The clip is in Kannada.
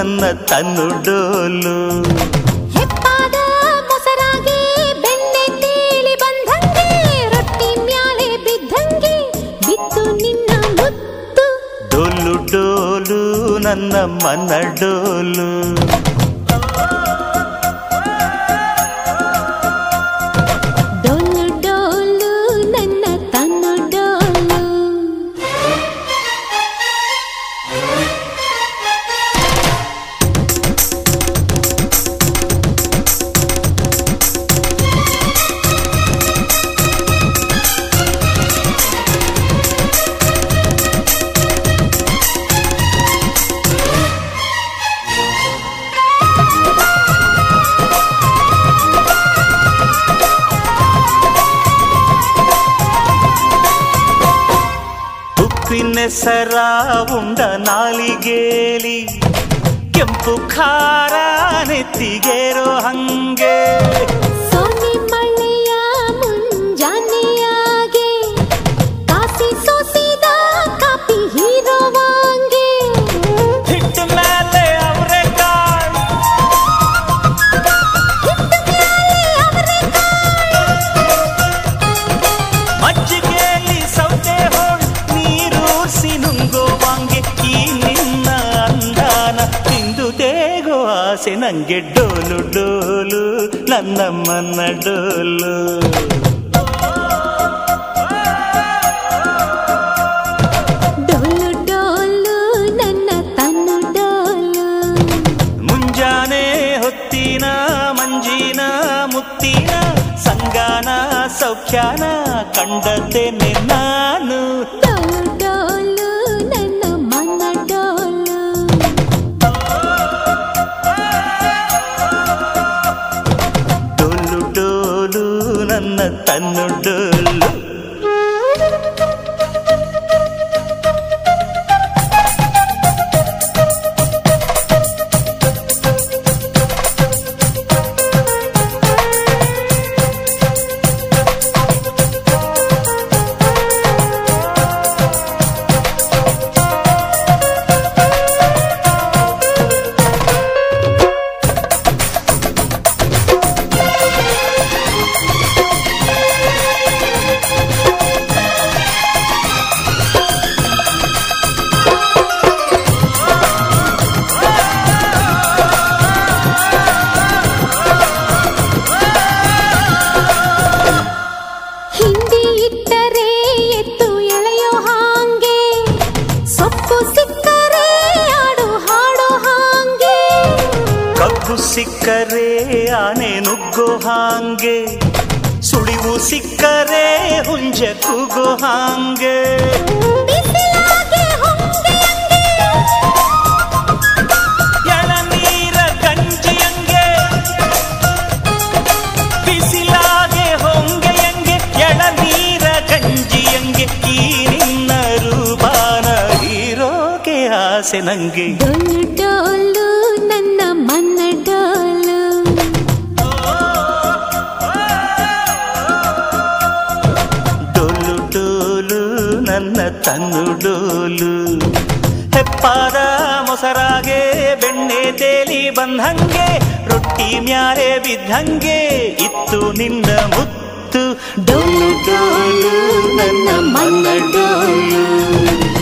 ನನ್ನ ತನ್ನು ಡೋಲು ಹೆಪ್ಪಾದ ಮೊಸರಾಗಿ ಬೆಣ್ಣೆ ತೇಲಿ ಬಂದಂಗೆ ರೊಟ್ಟಿ ಮ್ಯಾಲೆ ಬಿದ್ದಂಗೆ ಬಿತ್ತು ನಿನ್ನ ಮುತ್ತು ಡೋಲು ಡೋಲು ನನ್ನ ಮನ ಡೋಲು ಡೊಳ್ಳು ಡೊಳ್ಳು ನನ್ನ ತನ್ನ ಡೊಳ್ಳು ಉಪ್ಪಿನೆಸರ ಉಂಡ ನಾಲಿಗೇಲಿ ಕೆಂಪು ಖಾರ ನೆತ್ತಿಗೇರೋ ಹಂಗೆ ಸೋನಿ ಮಳೆಯ ಮುಂಜಾನೆಯಾಗೆ ಕಾಸಿ ಸೋಸಿದ ಕಾಪಿ ಹೀರೋವಾಂಗೆ ಹಿಟ್ಟ ಮೇಲೆ ಅವರೆಕಾಳು ಮಜ್ಜಿಗೆಯಲ್ಲಿ ಸೌತೆ ಹೋಳು ನೀರೂರ್ಸಿ ನುಂಗೋವಾಂಗೆ ಈ ನಿನ್ನ ಅಂದಾನ ತಿಂದು ತೇಗೋ ಆಸೆ ನಂಗೆ ಡೋಲು ಡೋಲು ನನ್ನ ಮನ್ನ ಡೋಲು ಡೊಳ್ಳು ಡೊಳ್ಳು ನನ್ನ ತನ್ನ ಡೊಳ್ಳು ಮುಂಜಾನೆ ಹೊತ್ತಿನ ಮಂಜಿನ ಮುತ್ತಿನ ಸಂಗಾನ ಸೌಖ್ಯಾನ ಕಂಡದ್ದೇನೆ ನಾನು ಡೊಳ್ಳು ಡೊಳ್ಳು ನನ್ನ ಮನ ಡೊಳ್ಳು ಡೋಲು ಡೋಲು ನನ್ನ ತನ್ನು ಡೋಲು ಹಿಂದಿ ಇಟ್ಟರೆ ಎತ್ತು ಎಳೆಯೋ ಹಾಂಗೆ ಸೊಪ್ಪು ಸಿಕ್ಕರೆ ಆಡು ಹಾಡೋ ಹಾಂಗೆ ಕಬ್ಬು ಸಿಕ್ಕರೆ ಆನೆ ನುಗ್ಗೋ ಹಾಂಗೆ ಸುಳಿವು ಸಿಕ್ಕರೆ ಹುಂಜ ಕೂಗೋ ಹಾಂಗೆ ಬಿಸಿಲಾಗೆ ಹೊಂಗೆಯಂಗೆ ಎಳನೀರ ಗಂಜಿಯಂಗೆ ಬಿಸಿಲಾಗೆ ಹೊಂಗೆಯಂಗೆ ಎಳನೀರ ಗಂಜಿಯಂಗೆ ಈ ನಿನ್ನ ರೂಪಾನ ಹೀರೋಕೆ ಆಸೆ ನಂಗೆ ಡೊಳ್ಳು ಡೊಳ್ಳು ನನ್ನ ಮನ್ನ ಡೊಳ್ಳು ಡೋಲು ಡೋಲು ನನ್ನ ತನ್ನು ಡೋಲು ಹೆಪ್ಪಾದ ಮೊಸರಾಗೆ ಬೆಣ್ಣೆ ತೇಲಿ ಬಂದಂಗೆ ರೊಟ್ಟಿ ಮ್ಯಾಲೆ ಬಿದ್ದಂಗೆ ಇತ್ತು ನಿನ್ನ ಮುತ್ತು ಡೋಲು ಡೋಲು ನನ್ನ ಮನ್ನ ಡೋಲು